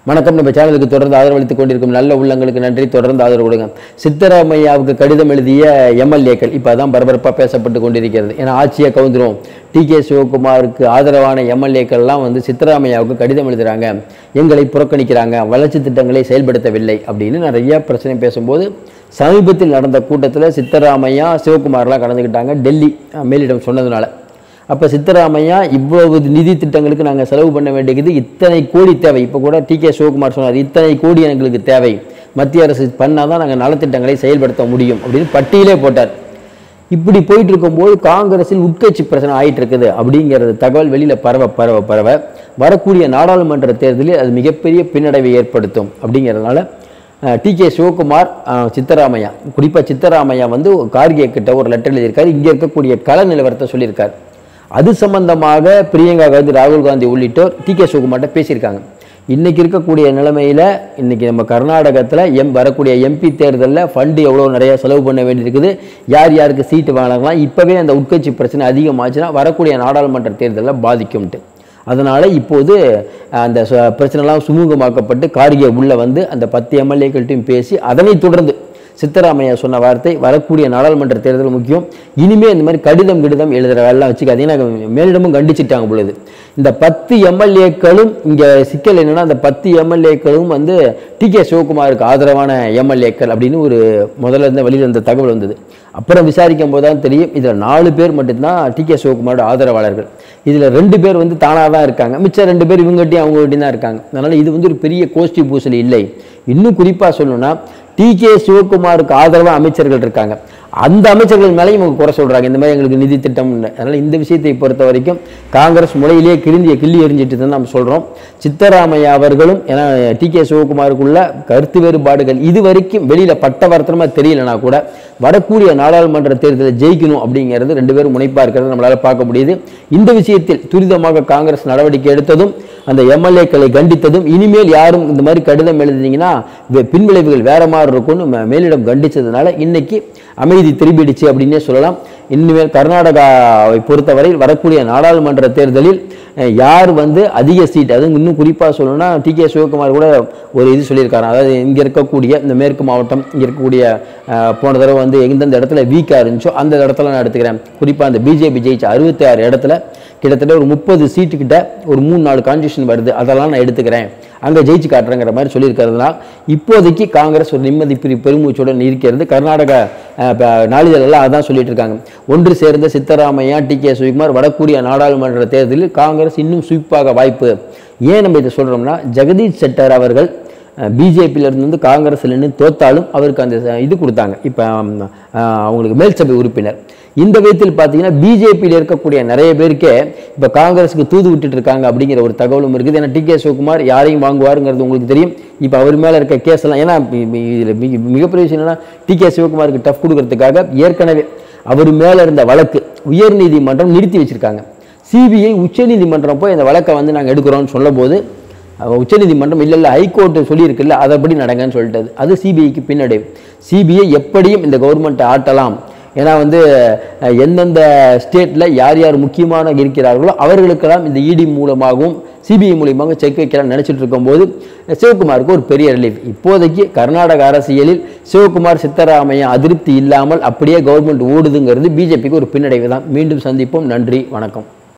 வணக்கம் நம்ம சேனலுக்கு தொடர்ந்து ஆதரவளித்துக் கொண்டிருக்கும் நல்ல உள்ளங்களுக்கு நன்றி தொடர்ந்து ஆதரவு கொடுங்க சித்தராமையாவுக்கு கடிதம் எழுதிய எம்எல்ஏக்கள் இப்போ அதான் பரபரப்பாக பேசப்பட்டு கொண்டிருக்கிறது ஏன்னா ஆட்சியை கவுந்துரும் டி கே சிவகுமாருக்கு ஆதரவான எம்எல்ஏக்கள்லாம் வந்து சித்தராமையாவுக்கு கடிதம் எழுதுறாங்க எங்களை புறக்கணிக்கிறாங்க வளர்ச்சி திட்டங்களை செயல்படுத்தவில்லை அப்படின்னு நிறைய பிரச்சனை பேசும்போது சமீபத்தில் நடந்த கூட்டத்தில் சித்தராமையா சிவகுமார்லாம் கலந்துக்கிட்டாங்க டெல்லி அஹ், மேலிடம் சொன்னதுனால அப்போ சித்தராமையா இவ்வளவு நிதி திட்டங்களுக்கு நாங்கள் செலவு பண்ண வேண்டியது இத்தனை கோடி தேவை இப்போ கூட டி கே சிவகுமார் சொன்னார் இத்தனை கோடி எங்களுக்கு தேவை மத்திய அரசு பண்ணால் தான் நாங்கள் நலத்திட்டங்களை செயல்படுத்த முடியும் அப்படின்னு பட்டியலே போட்டார் இப்படி போயிட்டு இருக்கும்போது காங்கிரஸில் உட்கட்சி பிரச்சனை ஆயிட்டு இருக்குது அப்படிங்கிறது தகவல் வெளியில் பரவ பரவ பரவ வரக்கூடிய நாடாளுமன்ற தேர்தலில் அது மிகப்பெரிய பின்னடைவை ஏற்படுத்தும் அப்படிங்கிறதுனால டி கே சிவகுமார் அஹ், சித்தராமையா குறிப்பாக சித்தராமையா வந்து கார்கே கிட்ட ஒரு லெட்டர் எழுதியிருக்காரு இங்கே இருக்கக்கூடிய கள நிலவரத்தை சொல்லியிருக்கார் அது சம்பந்தமாக பிரியங்கா காந்தி ராகுல் காந்தி உள்ளிட்டோர் டி கே சிவகுமார்ட்ட பேசியிருக்காங்க இன்னைக்கு இருக்கக்கூடிய நிலைமையில இன்னைக்கு நம்ம கர்நாடகத்தில் எம் வரக்கூடிய எம்பி தேர்தலில் ஃபண்டு எவ்வளோ நிறைய செலவு பண்ண வேண்டியிருக்குது யார் யாருக்கு சீட்டு வாங்கலாம் இப்போவே அந்த உட்கட்சி பிரச்சனை அதிகமாச்சுன்னா வரக்கூடிய நாடாளுமன்ற தேர்தலில் பாதிக்கும்ட்டு அதனால் இப்போது அந்த ச- பிரச்சனைலாம் சுமூகமாக்கப்பட்டு கார்கே உள்ள வந்து அந்த பத்து எம்எல்ஏக்கள்ட்டையும் பேசி அதனைத் தொடர்ந்து சித்தராமையா சொன்ன வார்த்தை வரக்கூடிய நாடாளுமன்ற தேர்தல் முக்கியம் இனிமே இந்த மாதிரி கடிதம் கிடிதம் எழுதுற வேலைலாம் வச்சுக்காதீங்கன்னா மேலிடமும் கண்டிச்சிட்டாங்க பொழுது இந்த பத்து எம்எல்ஏக்களும் இங்கே சிக்கல் என்னன்னா அந்த பத்து எம்எல்ஏக்களும் வந்து டி கே சிவகுமாருக்கு ஆதரவான எம்எல்ஏக்கள் அப்படின்னு ஒரு முதல்ல இருந்த வெளியில் இருந்த தகவல் வந்தது அப்புறம் விசாரிக்கும் போது தான் தெரியும் இதில் நாலு பேர் மட்டும்தான் டி கே சிவகுமாரோட ஆதரவாளர்கள் இதில் ரெண்டு பேர் வந்து தானாக தான் இருக்காங்க மிச்சம் ரெண்டு பேர் இவங்ககிட்டயும் அவங்ககிட்டயும் தான் இருக்காங்க அதனால் இது வந்து ஒரு பெரிய கோஷ்டி பூசல் இல்லை இன்னும் குறிப்பாக சொல்லணும்னா டி கே சிவகுமாருக்கு ஆதரவாக அமைச்சர்கள் இருக்காங்க அந்த அமைச்சர்கள் மேலேயும் இவங்க குறை சொல்றாங்க இந்த மாதிரி எங்களுக்கு நிதி திட்டம் அதனால இந்த விஷயத்தை பொறுத்த வரைக்கும் காங்கிரஸ் முளையிலேயே கிழிந்திய கிள்ளி எறிஞ்சிட்டு தான் நம்ம சொல்றோம் சித்தராமையா அவர்களும் ஏன்னா டி கே சிவகுமாருக்குள்ள கருத்து வேறுபாடுகள் இது வரைக்கும் வெளியில பட்டவர்த்தனமா தெரியலனா கூட வரக்கூடிய நாடாளுமன்ற தேர்தலில் ஜெயிக்கணும் அப்படிங்கிறது ரெண்டு பேரும் முனைப்பா இருக்கிறது நம்மளால பார்க்க முடியுது இந்த விஷயத்தில் துரிதமாக காங்கிரஸ் நடவடிக்கை எடுத்ததும் அந்த எம்எல்ஏக்களை கண்டித்ததும் இனிமேல் யாரும் இந்த மாதிரி கடிதம் எழுதினீங்கன்னா வே- பின்விளைவுகள் வேற மாதிரி இருக்கும்னு மே- மேலிடம் கண்டிச்சதுனால இன்னைக்கு அமைதி திரும்பிடுச்சு அப்படின்னே சொல்லலாம் இனிமேல் கர்நாடகாவை பொறுத்தவரை வரக்கூடிய நாடாளுமன்ற தேர்தலில் அஹ், யார் வந்து அதிக சீட் அதுவும் இன்னும் குறிப்பாக சொல்லணும்னா டி கே சிவகுமார் கூட ஒரு இது சொல்லியிருக்காரு அதாவது இங்கே இருக்கக்கூடிய இந்த மேற்கு மாவட்டம் இங்கே இருக்கக்கூடிய அஹ், போன தடவை வந்து எந்தெந்த இடத்துல வீக்காக இருந்துச்சோ அந்த இடத்துல நான் எடுத்துக்கிறேன் குறிப்பாக அந்த பிஜேபி ஜெயிச்ச அறுபத்தி ஆறு இடத்துல கிட்டத்தட்ட ஒரு முப்பது சீட்டு கிட்ட ஒரு மூணு நாலு கான்ஸ்டியூஷன் வருது அதெல்லாம் நான் எடுத்துக்கிறேன் அங்கே ஜெயிச்சு காட்டுறேங்கிற மாதிரி சொல்லியிருக்கிறதுனால இப்போதைக்கு காங்கிரஸ் ஒரு நிம்மதி பிரி பெருமூச்சுடன் இருக்கிறது கர்நாடக அஹ், ப- நாளிதழெல்லாம் அதான் சொல்லிட்டு இருக்காங்க ஒன்று சேர்ந்த சித்தராமையா டி கே சிவகுமார் வரக்கூடிய நாடாளுமன்ற தேர்தலில் காங்கிரஸ் இன்னும் சுயிப்பாக வாய்ப்பு ஏன் நம்ம இதை சொல்றோம்னா ஜெகதீஷ் செட்டர் அவர்கள் பிஜேபியில இருந்து வந்து காங்கிரஸ்ல நின்று தோத்தாலும் அவருக்கு அந்த ச- இது கொடுத்தாங்க இப்போ அவங்களுக்கு மேல் சபை உறுப்பினர் இந்த விதத்தில் பார்த்தீங்கன்னா பிஜேபியில் இருக்கக்கூடிய நிறைய பேருக்கே இப்போ காங்கிரஸுக்கு தூது விட்டுட்டு இருக்காங்க அப்படிங்கிற ஒரு தகவலும் இருக்குது ஏன்னா டி கே சிவகுமார் யாரையும் வாங்குவாருங்கிறது உங்களுக்கு தெரியும் இப்போ அவர் மேலே இருக்க கேஸ் எல்லாம் ஏன்னா இதில் மிக மிகப்பெரிய விஷயம் என்னன்னா டி கே சிவகுமாருக்கு டஃப் கொடுக்கறதுக்காக ஏற்கனவே அவர் மேலே இருந்த வழக்கு உயர்நீதிமன்றம் நிறுத்தி வச்சிருக்காங்க சிபிஐ உச்சநீதிமன்றம் போய் அந்த வழக்கை வந்து நாங்கள் எடுக்கிறோம்னு சொல்லும்போது அவ உச்சநீதிமன்றம் இல்லை இல்லை ஹைகோர்ட் சொல்லியிருக்குல்ல அதைப்படி நடங்கன்னு சொல்லிட்டது அது சிபிஐக்கு பின்னடைவு சிபிஐ எப்படியும் இந்த கவர்மெண்ட்டை ஆட்டலாம் ஏன்னா வந்து அஹ், எந்தெந்த ஸ்டேட்டில் யார் யார் முக்கியமான இருக்கிறார்களோ அவர்களுக்கெல்லாம் இந்த இடி மூலமாகவும் சிபிஐ மூலியமாக செக் வைக்கலாம் நினைச்சிட்டு இருக்கும்போது சிவகுமாருக்கு ஒரு பெரிய ரிலீஃப் இப்போதைக்கு கர்நாடக அரசியலில் சிவகுமார் சித்தராமையா அதிருப்தி இல்லாமல் அப்படியே கவர்மெண்ட் ஓடுதுங்கிறது பிஜேபிக்கு ஒரு பின்னடைவு தான் மீண்டும் சந்திப்போம் நன்றி வணக்கம்